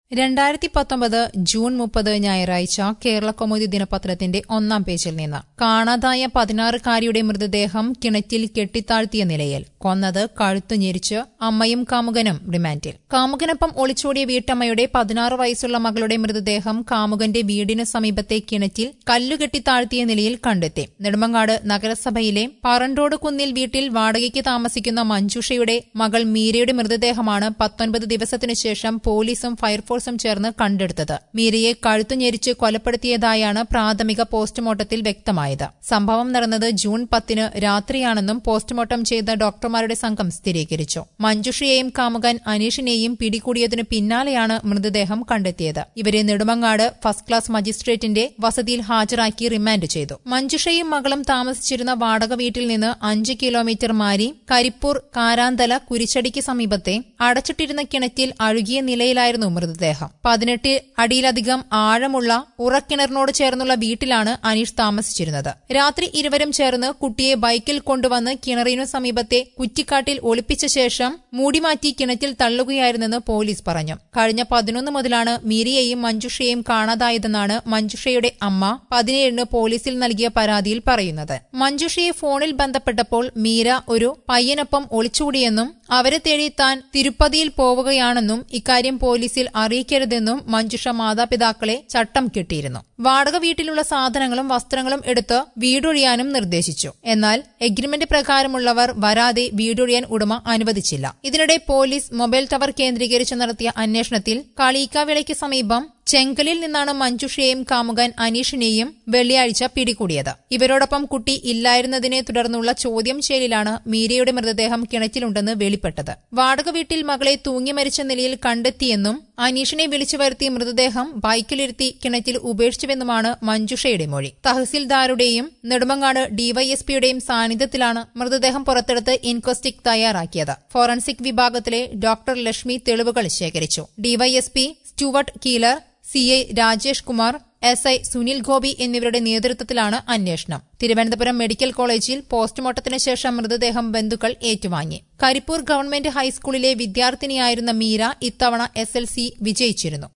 രണ്ടായിരത്തി പത്തൊമ്പത് ജൂൺ മുപ്പത് ഞായറാഴ്ച കേരള കൗമുദി ദിനപത്രത്തിന്റെ ഒന്നാം പേജിൽ നിന്ന് കാണാതായ പതിനാറുകാരിയുടെ മൃതദേഹം കിണറ്റിൽ കെട്ടിത്താഴ്ത്തിയ നിലയിൽ കൊന്നത് കഴുത്തു ഞെരിച്ച് അമ്മയും കാമുകനും റിമാൻഡിൽ കാമുകനൊപ്പം ഒളിച്ചോടിയ വീട്ടമ്മയുടെ പതിനാറ് വയസ്സുള്ള മകളുടെ മൃതദേഹം കാമുകന്റെ വീടിനു സമീപത്തെ കിണറ്റിൽ കല്ലുകെട്ടി താഴ്ത്തിയ നിലയിൽ കണ്ടെത്തി നെടുമങ്ങാട് നഗരസഭയിലെ പറണ്ടോട് കുന്നിൽ വീട്ടിൽ വാടകയ്ക്ക് താമസിക്കുന്ന മഞ്ജുഷയുടെ മകൾ മീരയുടെ മൃതദേഹമാണ് പത്തൊൻപത് ദിവസത്തിനു ശേഷം പോലീസും ഫയർഫോഴ്സും ചേർന്ന് കണ്ടെടുത്തത് മീരയെ കഴുത്തു ഞെരിച്ച് കൊലപ്പെടുത്തിയതായാണ് പ്രാഥമിക പോസ്റ്റ്മോർട്ടത്തിൽ വ്യക്തമായത് സംഭവം നടന്നത് ജൂൺ പത്തിന് രാത്രിയാണെന്നും പോസ്റ്റ്മോർട്ടം ചെയ്ത ഡോക്ടർമാരുടെ സംഘം സ്ഥിരീകരിച്ചു മഞ്ജുഷയെയും കാമുകൻ അനീഷിനെയും പിടികൂടിയതിനു പിന്നാലെയാണ് മൃതദേഹം കണ്ടെത്തിയത് ഇവരെ നെടുമങ്ങാട് ഫസ്റ്റ് ക്ലാസ് മജിസ്ട്രേറ്റിന്റെ വസതിയിൽ ഹാജരാക്കി റിമാൻഡ് ചെയ്തു മഞ്ജുഷയും മകളും താമസിച്ചിരുന്ന വാടക വീട്ടിൽ നിന്ന് അഞ്ച് കിലോമീറ്റർ മാറി കരിപ്പൂർ കാരാന്തല കുരിച്ചടിക്ക് സമീപത്തെ അടച്ചിട്ടിരുന്ന കിണറ്റിൽ അഴുകിയ നിലയിലായിരുന്നു മൃതദേഹം പതിനെട്ട് അടിയിലധികം ആഴമുള്ള ഉറക്കിണറിനോട് ചേർന്നുള്ള വീട്ടിലാണ് അനീഷ് താമസിച്ചിരുന്നത് രാത്രി ഇരുവരും ചേർന്ന് കുട്ടിയെ ബൈക്കിൽ കൊണ്ടുവന്ന് കിണറിനു സമീപത്തെ കുറ്റിക്കാട്ടിൽ ഒളിപ്പിച്ച ശേഷം മൂടിമാറ്റി കിണറ്റിൽ തള്ളുകയായിരുന്നെന്ന് പോലീസ് പറഞ്ഞു കഴിഞ്ഞ പതിനൊന്ന് മുതലാണ് മീരയെയും മഞ്ജുഷയെയും കാണാതായതെന്നാണ് മഞ്ജുഷയുടെ അമ്മ പതിനേഴിന് പോലീസിൽ നൽകിയ പരാതിയിൽ പറയുന്നത് മഞ്ജുഷയെ ഫോണിൽ ബന്ധപ്പെട്ടപ്പോൾ മീര ഒരു പയ്യനൊപ്പം ഒളിച്ചോടിയെന്നും അവരെ തേടി താൻ തിരുപ്പതിയിൽ പോവുകയാണെന്നും ഇക്കാര്യം പോലീസിൽ അറിയിക്കരുതെന്നും മഞ്ജുഷ മാതാപിതാക്കളെ ചട്ടം കെട്ടിയിരുന്നു വാടക വീട്ടിലുള്ള സാധനങ്ങളും വസ്ത്രങ്ങളും എടുത്ത് വീടൊഴിയാനും നിർദ്ദേശിച്ചു എന്നാൽ എഗ്രിമെന്റ് പ്രകാരമുള്ളവർ വരാതെ വീടൊഴിയാൻ ഉടമ അനുവദിച്ചില്ല ഇതിനിടെ പോലീസ് മൊബൈൽ ടവർ കേന്ദ്രീകരിച്ച് നടത്തിയ അന്വേഷണത്തിൽ കളീക്കാവിളയ്ക്ക് സമീപം ചെങ്കലിൽ നിന്നാണ് മഞ്ജുഷയെയും കാമുകൻ അനീഷിനെയും വെള്ളിയാഴ്ച പിടികൂടിയത് ഇവരോടൊപ്പം കുട്ടി ഇല്ലായിരുന്നതിനെ തുടർന്നുള്ള ചോദ്യം ചെയ്യലിലാണ് മീരയുടെ മൃതദേഹം കിണറ്റിലുണ്ടെന്ന് വെളിപ്പെട്ടത് വാടക വീട്ടിൽ മകളെ തൂങ്ങി മരിച്ച നിലയിൽ കണ്ടെത്തിയെന്നും അനീഷിനെ വിളിച്ചു വരുത്തി മൃതദേഹം ബൈക്കിലിരുത്തി കിണറ്റിൽ ഉപേക്ഷിച്ചുവെന്നുമാണ് മഞ്ജുഷയുടെ മൊഴി തഹസിൽദാരുടെയും നെടുമങ്ങാട് ഡിവൈഎസ്പിയുടെയും സാന്നിധ്യത്തിലാണ് മൃതദേഹം പുറത്തെടുത്ത് ഇൻക്വസ്റ്റിക് തയ്യാറാക്കിയത് ഫോറൻസിക് വിഭാഗത്തിലെ ഡോക്ടർ ലക്ഷ്മി തെളിവുകൾ ശേഖരിച്ചു DYSP Stuart Keeler C I Rajesh Kumar S I Sunil Gopi എന്നിവരുടെ നേതൃത്വത്തിലാണ് അന്വേഷണം തിരുവനന്തപുരം മെഡിക്കൽ കോളേജിൽ പോസ്റ്റ്മോർട്ടത്തിന് ശേഷം മൃതദേഹം ബന്ധുക്കൾ ഏറ്റുവാങ്ങി കരിപ്പൂർ ഗവൺമെന്റ് ഹൈസ്കൂളിലെ വിദ്യാർത്ഥിനിയായിരുന്ന മീര ഇത്തവണ എസ് എൽ സി വിജയിച്ചിരുന്നു